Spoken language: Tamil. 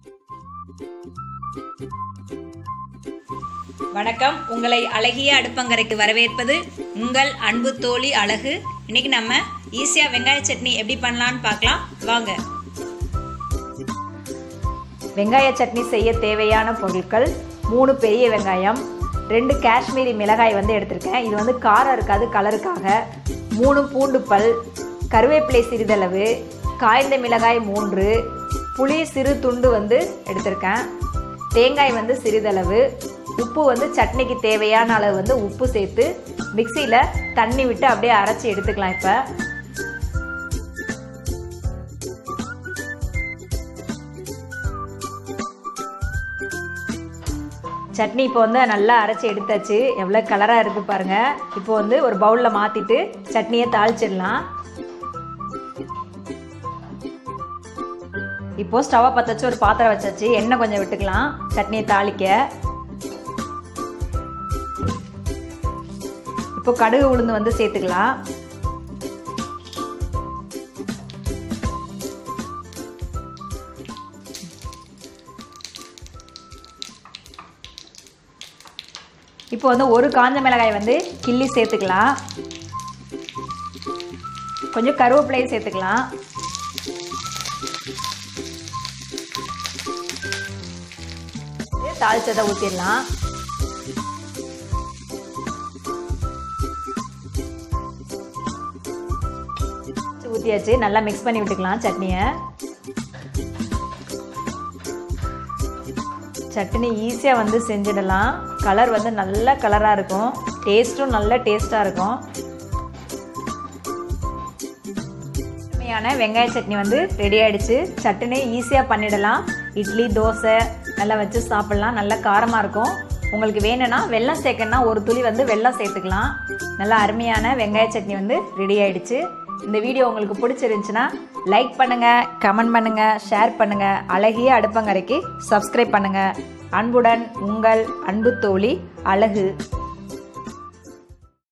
வணக்கம் உங்களை அழகிய அடுப்பங்கரைக்கு வரவேற்பது உங்கள் அன்பு தோழி அழகு இன்னைக்கு நம்ம ஈஸியாக வெங்காய சட்னி எப்படி பண்ணலான்னு பார்க்கலாம் வாங்க வெங்காய சட்னி செய்ய தேவையான பொருட்கள் மூணு பெரிய வெங்காயம் ரெண்டு காஷ்மீரி மிளகாய் வந்து எடுத்திருக்கேன் இது வந்து காரம் இருக்காது கலருக்காக மூணு பூண்டு பல் கருவேப்பிலை சிறிதளவு காய்ந்த மிளகாய் மூன்று புளி சிறு துண்டு வந்து எடுத்திருக்கேன் தேங்காய் வந்து சிறிதளவு உப்பு வந்து சட்னிக்கு தேவையான அளவு வந்து உப்பு சேர்த்து மிக்சியில் தண்ணி விட்டு அப்படியே அரைச்சி எடுத்துக்கலாம் இப்போ சட்னி இப்போ வந்து நல்லா அரைச்சி எடுத்தாச்சு எவ்வளோ கலராக இருக்குது பாருங்கள் இப்போ வந்து ஒரு பவுலில் மாற்றிட்டு சட்னியை தாளிச்சிடலாம் இப்போ ஸ்டவ்வை பற்ற வச்சு ஒரு பாத்திரம் வச்சாச்சு எண்ணெய் கொஞ்சம் விட்டுக்கலாம் சட்னியை தாளிக்க இப்போ கடுகு உளுந்து வந்து சேர்த்துக்கலாம் இப்போ வந்து ஒரு காஞ்ச மிளகாய் வந்து கிள்ளி சேர்த்துக்கலாம் கொஞ்சம் கருவேப்பிலையும் சேர்த்துக்கலாம் தாளிச்சதை ஊற்றிடலாம் ஊற்றியாச்சு நல்லா மிக்ஸ் பண்ணி விட்டுக்கலாம் சட்னியை சட்னி ஈஸியாக வந்து செஞ்சிடலாம் கலர் வந்து நல்ல கலராக இருக்கும் டேஸ்ட்டும் நல்ல டேஸ்ட்டாக இருக்கும் உண்மையான வெங்காய சட்னி வந்து ரெடி ஆகிடுச்சு சட்னி ஈஸியாக பண்ணிடலாம் இட்லி தோசை நல்லா வச்சு சாப்பிட்லாம் நல்ல காரமாக இருக்கும் உங்களுக்கு வேணும்னா வெல்லம் சேர்க்கணுன்னா ஒரு துளி வந்து வெல்லம் சேர்த்துக்கலாம் நல்லா அருமையான வெங்காய சட்னி வந்து ரெடி ஆகிடுச்சு இந்த வீடியோ உங்களுக்கு பிடிச்சிருந்துச்சுன்னா லைக் பண்ணுங்கள் கமெண்ட் பண்ணுங்கள் ஷேர் பண்ணுங்கள் அழகிய அடுப்பங்கரைக்கு சப்ஸ்கிரைப் பண்ணுங்கள் அன்புடன் உங்கள் அன்பு தோழி அழகு